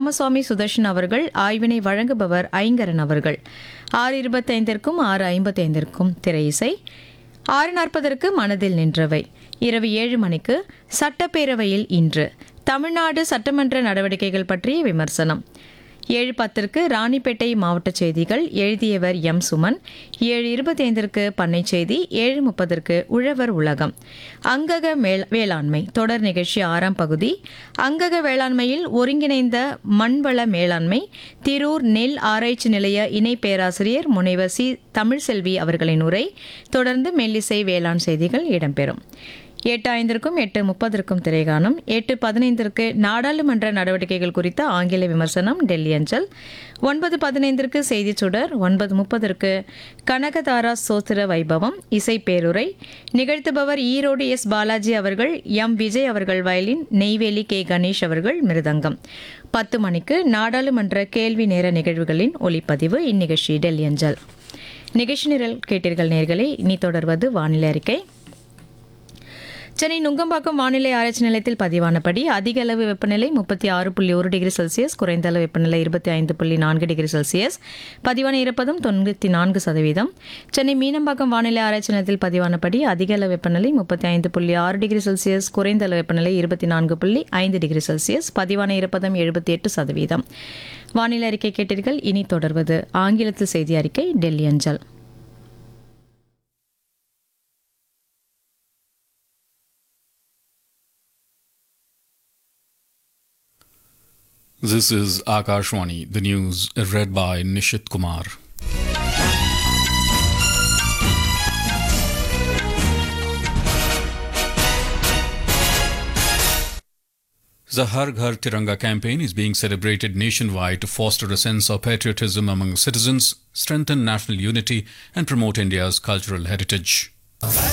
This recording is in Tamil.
ராமசுவாமி சுதர்ஷன் அவர்கள் ஆய்வினை வழங்குபவர் ஐங்கரன் அவர்கள் ஆறு இருபத்தைந்திற்கும் ஆறு ஐம்பத்தைந்திற்கும் திரை இசை ஆறு நாற்பதற்கு மனதில் நின்றவை இரவு ஏழு மணிக்கு சட்டப்பேரவையில் இன்று தமிழ்நாடு சட்டமன்ற நடவடிக்கைகள் பற்றிய விமர்சனம் ஏழு பத்திற்கு ராணிப்பேட்டை மாவட்ட செய்திகள் எழுதியவர் எம் சுமன் ஏழு இருபத்தைந்திற்கு பண்ணை செய்தி ஏழு முப்பதற்கு உழவர் உலகம் அங்கக மேல் வேளாண்மை தொடர் நிகழ்ச்சி ஆறாம் பகுதி அங்கக வேளாண்மையில் ஒருங்கிணைந்த மண்வள மேலாண்மை திரூர் நெல் ஆராய்ச்சி நிலைய இணை பேராசிரியர் முனைவர் சி தமிழ்செல்வி அவர்களின் உரை தொடர்ந்து மெல்லிசை வேளாண் செய்திகள் இடம்பெறும் எட்டு ஐந்திற்கும் எட்டு முப்பதற்கும் திரைகாணும் எட்டு பதினைந்திற்கு நாடாளுமன்ற நடவடிக்கைகள் குறித்த ஆங்கில விமர்சனம் டெல்லி அஞ்சல் ஒன்பது பதினைந்திற்கு செய்திச் சுடர் ஒன்பது முப்பதற்கு கனகதாரா சோத்திர வைபவம் இசை பேருரை நிகழ்த்துபவர் ஈரோடு எஸ் பாலாஜி அவர்கள் எம் விஜய் அவர்கள் வயலின் நெய்வேலி கே கணேஷ் அவர்கள் மிருதங்கம் பத்து மணிக்கு நாடாளுமன்ற கேள்வி நேர நிகழ்வுகளின் ஒளிப்பதிவு இந்நிகழ்ச்சி டெல்லி அஞ்சல் நிகழ்ச்சி நிரல் கேட்டீர்கள் நேர்களே இனி தொடர்வது வானிலை அறிக்கை சென்னை நுங்கம்பாக்கம் வானிலை ஆராய்ச்சி நிலையத்தில் பதிவானபடி அதிக அளவு வெப்பநிலை முப்பத்தி ஆறு புள்ளி ஒரு டிகிரி செல்சியஸ் குறைந்த அளவு வெப்பநிலை இருபத்தி ஐந்து புள்ளி நான்கு டிகிரி செல்சியஸ் பதிவான ஈரப்பதம் தொண்ணூற்றி நான்கு சதவீதம் சென்னை மீனம்பாக்கம் வானிலை ஆராய்ச்சி நிலையத்தில் பதிவானபடி அதிக அளவு வெப்பநிலை முப்பத்தி ஐந்து புள்ளி ஆறு டிகிரி செல்சியஸ் குறைந்த அளவு வெப்பநிலை இருபத்தி நான்கு புள்ளி ஐந்து டிகிரி செல்சியஸ் பதிவான ஈரப்பதம் எழுபத்தி எட்டு சதவீதம் வானிலை அறிக்கை கேட்டீர்கள் இனி தொடர்வது ஆங்கிலத்தில் செய்தி அறிக்கை டெல்லி அஞ்சல் This is Akashwani, the news read by Nishit Kumar. The Har Ghar Tiranga campaign is being celebrated nationwide to foster a sense of patriotism among citizens, strengthen national unity, and promote India's cultural heritage.